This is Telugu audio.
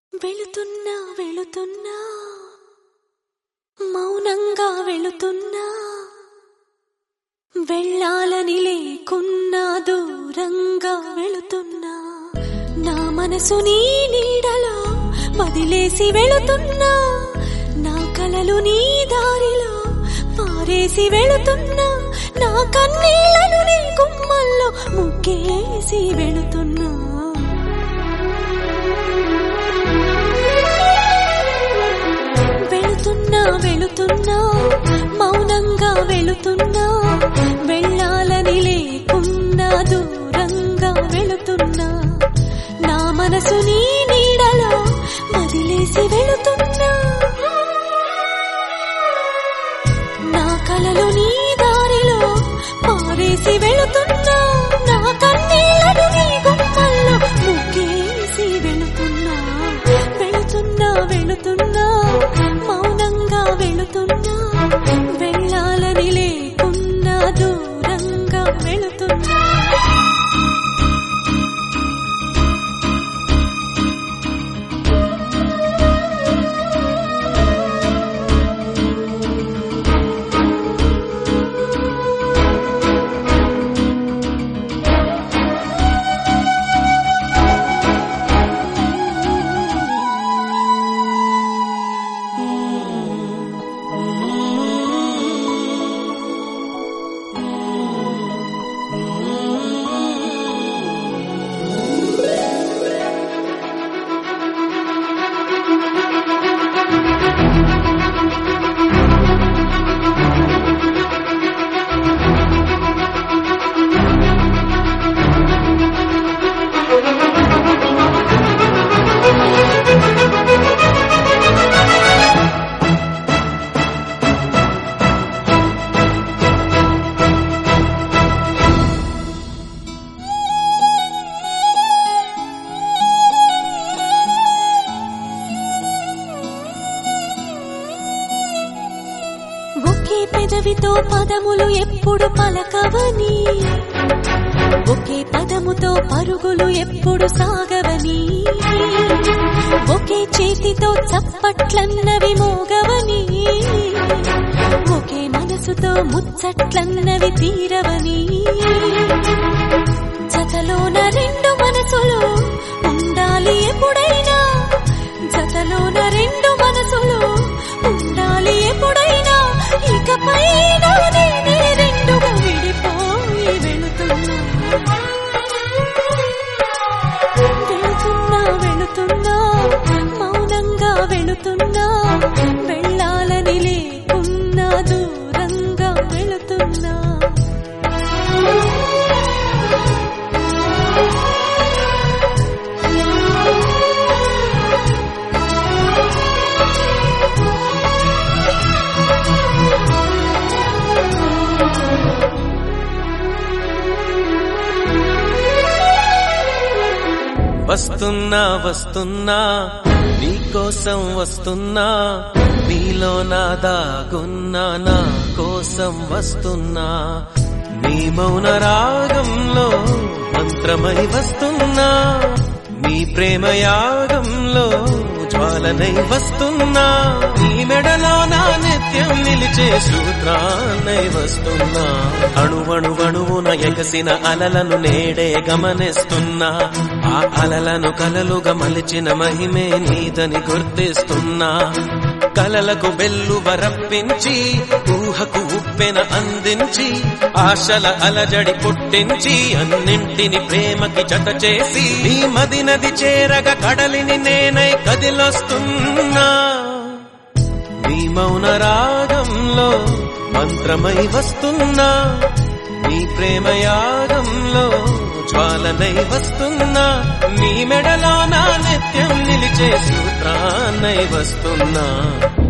వెళుతున్నా వెళుతున్నా మౌనంగా వెళుతున్నా వెళ్ళాలని లేకున్నా దూరంగా వెళుతున్నా నా మనసు నీ నీడలో వదిలేసి వెళుతున్నా నా కలలు నీ దారిలో పారేసి వెళుతున్నా నా కన్నీళ్లను నీ గుమ్మల్లో ముగ్గేసి వెళుతున్నా వెళుతున్నా వెళుతున్నా మౌనంగా వెళుతున్నా వెళ్ళాలని లేకున్నా దూరంగా వెళుతున్నా నా మనసు నీ నీడలో వదిలేసి వెళుతున్నా నా కలలు నీ దారిలో పారేసి వెళుతున్నా నా కన్నీళ్లను నీ గుమ్మల్లో ముగ్గేసి వెళుతున్నా వెళుతున్నా వెళుతున్నా మౌనంగా వెళుతున్నా వెళ్ళాలని లేకున్నా దూరంగా వెళుతున్నా ఒకే పెదవితో పదములు ఎప్పుడు పలకవని ఒకే పదముతో పరుగులు ఎప్పుడు సాగవని ఒకే చేతితో చప్పట్లన్నవి మోగవని ఒకే మనసుతో ముచ్చట్లన్నవి తీరవని జతలోన రెండు మనసులు ఉండాలి ఎప్పుడైనా జతలోన రెండు మనసులు ఉండాలి ఎప్పుడైనా ఇకపై నేనే రెండుగా విడిపోయి వెళుతున్నా వెళుతున్నా వెళుతున్నా మౌనంగా వెళుతున్నా వెళ్ళాలని లేకున్నా దూరంగా వెళుతున్నా వస్తున్నా వస్తున్నా నీకోసం వస్తున్నా నీలో నా దాగున్నా నా కోసం వస్తున్నా నీ మౌన రాగంలో మంత్రమై వస్తున్నా నీ ప్రేమ యాగంలో జ్వాలనై వస్తున్నా నీ మెడలో నా నిత్యం నిలిచే సూత్రాన్నై వస్తున్నా అణువణువణువున ఎగసిన అలలను నేడే గమనిస్తున్నా ఆ అలలను కలలుగా మలిచిన మహిమే నీదని గుర్తిస్తున్నా కలలకు బెల్లు వరప్పించి ఊహకు ఉప్పెన అందించి ఆశల అలజడి పుట్టించి అన్నింటిని ప్రేమకి జత చేసి నీ మది నది చేరగ కడలిని నేనై కదిలొస్తున్నా నీ మౌన రాగంలో మంత్రమై వస్తున్నా నీ ప్రేమ యాగంలో జ్వాలనై వస్తున్నా నీ మెడలో నా నిత్యం నిలిచే సూత్రాన్నై వస్తున్నా